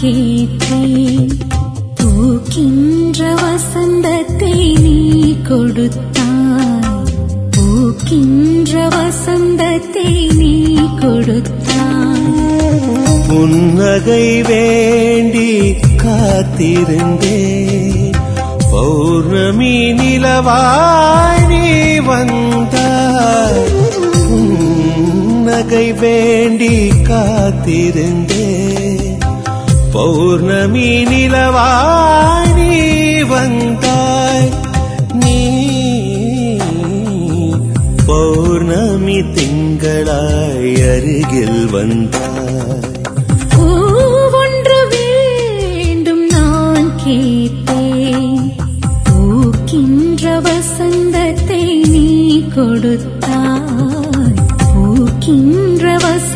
கேட்டேன் பூக்கின்ற வசந்தத்தை நீ கொடுத்தாய் பூக்கின்ற வசந்தத்தை நீ கொடுத்தாய் புன்னகை வேண்டி காத்திருந்தேன் பௌர்ணமி நிலவாய் நீ வந்தாய் புன்னகை வேண்டி காத்திருந்தேன் பௌர்ணமி நிலவாய் நீ வந்தாய் நீ பௌர்ணமி திங்களாய் அருகில் வந்தாய் பூவொன்று வேண்டும் நான் கேட்டேன் பூக்கின்ற வசந்தத்தை நீ கொடுத்தாய் பூக்கின்ற வசந்தத்தை